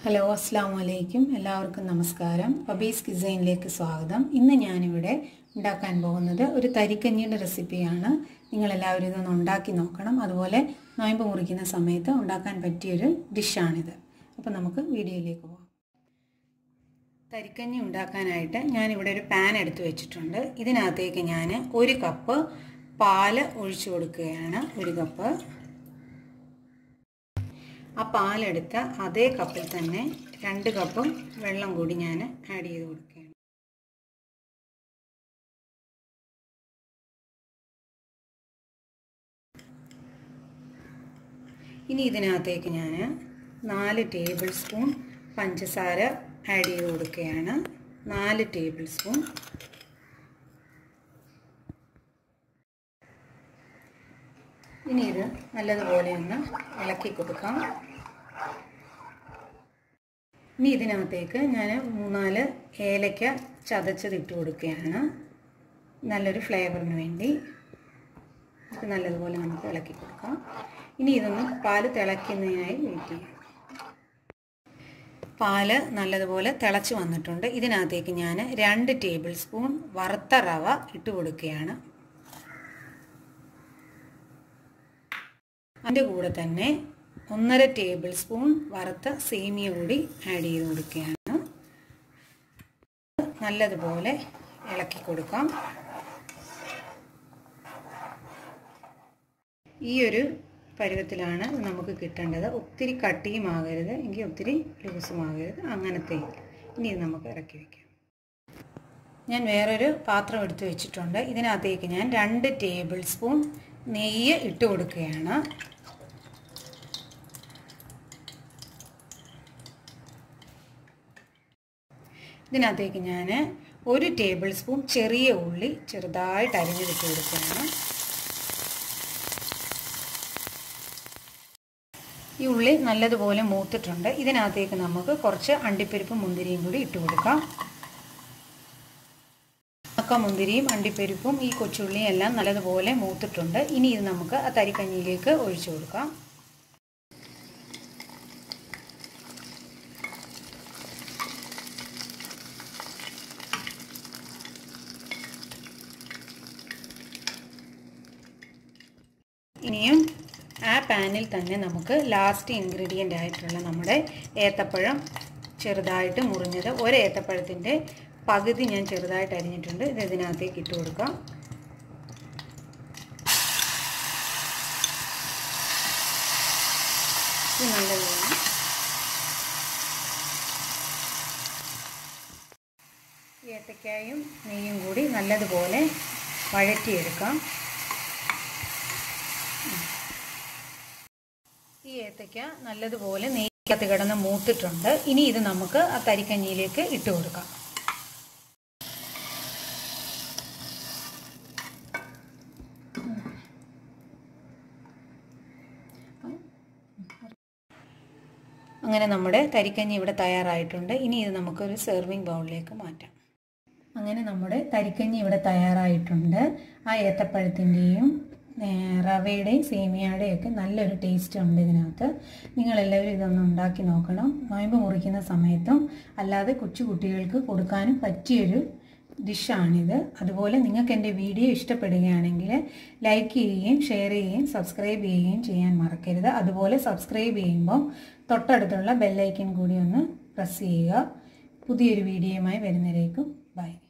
hello അസ്സാം വലൈക്കും എല്ലാവർക്കും നമസ്കാരം പബീസ് കിസൈനിലേക്ക് സ്വാഗതം ഇന്ന് ഞാനിവിടെ ഉണ്ടാക്കാൻ പോകുന്നത് ഒരു തരിക്കഞ്ഞിയുടെ റെസിപ്പിയാണ് നിങ്ങളെല്ലാവരും ഇതൊന്ന് ഉണ്ടാക്കി നോക്കണം അതുപോലെ നോയമ്പ് മുറിക്കുന്ന സമയത്ത് ഉണ്ടാക്കാൻ പറ്റിയൊരു ഡിഷാണിത് അപ്പോൾ നമുക്ക് വീഡിയോയിലേക്ക് പോകാം തരിക്കഞ്ഞി ഉണ്ടാക്കാനായിട്ട് ഞാനിവിടെ ഒരു പാൻ എടുത്ത് വെച്ചിട്ടുണ്ട് ഇതിനകത്തേക്ക് ഞാൻ ഒരു കപ്പ് പാല് ഒഴിച്ചു കൊടുക്കുകയാണ് ഒരു കപ്പ് ആ പാലെടുത്ത അതേ കപ്പിൽ തന്നെ രണ്ട് കപ്പും വെള്ളം കൂടി ഞാൻ ആഡ് ചെയ്ത് കൊടുക്കുകയാണ് ഇനി ഇതിനകത്തേക്ക് ഞാൻ നാല് ടേബിൾ സ്പൂൺ പഞ്ചസാര ആഡ് ചെയ്ത് കൊടുക്കുകയാണ് നാല് ടേബിൾ സ്പൂൺ ഇനി ഇത് നല്ലതുപോലെ ഒന്ന് ഇളക്കി കൊടുക്കാം ഇനി ഇതിനകത്തേക്ക് ഞാൻ മൂന്നാല് ഏലക്ക ചതച്ചത് ഇട്ട് കൊടുക്കുകയാണ് നല്ലൊരു ഫ്ലേവറിന് വേണ്ടി ഇത് നല്ലതുപോലെ നമുക്ക് ഇളക്കി കൊടുക്കാം ഇനി ഇതൊന്ന് പാല് തിളയ്ക്കുന്നതിനായി വെയിറ്റ് ചെയ്യാം പാല് നല്ലതുപോലെ തിളച്ച് വന്നിട്ടുണ്ട് ഇതിനകത്തേക്ക് ഞാൻ രണ്ട് ടേബിൾ സ്പൂൺ വറുത്ത റവ ഇട്ട് കൊടുക്കുകയാണ് അതിൻ്റെ കൂടെ തന്നെ ഒന്നര ടേബിൾ സ്പൂൺ വറുത്ത സേമിയ കൂടി ആഡ് ചെയ്ത് കൊടുക്കുകയാണ് നല്ലതുപോലെ ഇളക്കി കൊടുക്കാം ഈ ഒരു പരുവത്തിലാണ് നമുക്ക് കിട്ടേണ്ടത് ഒത്തിരി കട്ടിയും ആകരുത് എങ്കിൽ ഒത്തിരി ലൂസും ആകരുത് അങ്ങനത്തെ ഇനി ഇത് നമുക്ക് ഇറക്കി വയ്ക്കാം ഞാൻ വേറൊരു പാത്രം എടുത്ത് വെച്ചിട്ടുണ്ട് ഇതിനകത്തേക്ക് ഞാൻ രണ്ട് ടേബിൾ സ്പൂൺ നെയ്യ് ഇട്ട് കൊടുക്കുകയാണ് ഇതിനകത്തേക്ക് ഞാൻ ഒരു ടേബിൾ സ്പൂൺ ചെറിയ ഉള്ളി ചെറുതായിട്ട് അരിഞ്ഞിട്ട് കൊടുക്കുകയാണ് ഈ ഉള്ളി നല്ലതുപോലെ മൂത്തിട്ടുണ്ട് ഇതിനകത്തേക്ക് നമുക്ക് കുറച്ച് അണ്ടിപ്പരിപ്പും മുന്തിരിയും കൂടി ഇട്ട് കൊടുക്കാം അക്ക മുന്തിരിയും അണ്ടിപ്പരിപ്പും ഈ കൊച്ചുള്ളിയും എല്ലാം നല്ലതുപോലെ മൂത്തിട്ടുണ്ട് ഇനി ഇത് നമുക്ക് ആ തരിക്കഞ്ഞിയിലേക്ക് ഒഴിച്ചു കൊടുക്കാം ഇനിയും ആ പാനിൽ തന്നെ നമുക്ക് ലാസ്റ്റ് ഇൻഗ്രീഡിയൻ്റ് ആയിട്ടുള്ള നമ്മുടെ ഏത്തപ്പഴം ചെറുതായിട്ട് മുറിഞ്ഞത് ഒരു ഏത്തപ്പഴത്തിൻ്റെ പകുതി ഞാൻ ചെറുതായിട്ട് അരിഞ്ഞിട്ടുണ്ട് ഇത് ഇതിനകത്തേക്ക് ഇട്ട് കൊടുക്കാം ഇത് നല്ലതാണ് ഏത്തക്കായും നെയ്യും കൂടി നല്ലതുപോലെ വഴറ്റിയെടുക്കാം ഈ ഏത്തയ്ക്ക നല്ലതുപോലെ നെയ്ക്കകത്ത് കിടന്ന് മൂത്തിട്ടുണ്ട് ഇനി ഇത് നമുക്ക് ആ തരിക്കഞ്ഞിയിലേക്ക് ഇട്ട് കൊടുക്കാം അങ്ങനെ നമ്മുടെ തരിക്കഞ്ഞി ഇവിടെ തയ്യാറായിട്ടുണ്ട് ഇനി ഇത് നമുക്കൊരു സെർവിങ് ബൗളിലേക്ക് മാറ്റാം അങ്ങനെ നമ്മുടെ തരിക്കഞ്ഞി ഇവിടെ തയ്യാറായിട്ടുണ്ട് ആ ഏത്തപ്പഴത്തിൻ്റെയും റവയുടെയും സേമിയയുടെയും ഒക്കെ നല്ലൊരു ടേസ്റ്റ് ഉണ്ട് ഇതിനകത്ത് നിങ്ങളെല്ലാവരും ഇതൊന്ന് ഉണ്ടാക്കി നോക്കണം നോയമ്പ് മുറിക്കുന്ന സമയത്തും അല്ലാതെ കൊച്ചു കുട്ടികൾക്ക് കൊടുക്കാനും പറ്റിയൊരു ഡിഷാണിത് അതുപോലെ നിങ്ങൾക്ക് എൻ്റെ വീഡിയോ ഇഷ്ടപ്പെടുകയാണെങ്കിൽ ലൈക്ക് ചെയ്യുകയും ഷെയർ ചെയ്യുകയും സബ്സ്ക്രൈബ് ചെയ്യുകയും ചെയ്യാൻ മറക്കരുത് അതുപോലെ സബ്സ്ക്രൈബ് ചെയ്യുമ്പോൾ തൊട്ടടുത്തുള്ള ബെല്ലൈക്കൻ കൂടി ഒന്ന് പ്രസ് ചെയ്യുക പുതിയൊരു വീഡിയോയുമായി വരുന്നതിലേക്കും ബൈ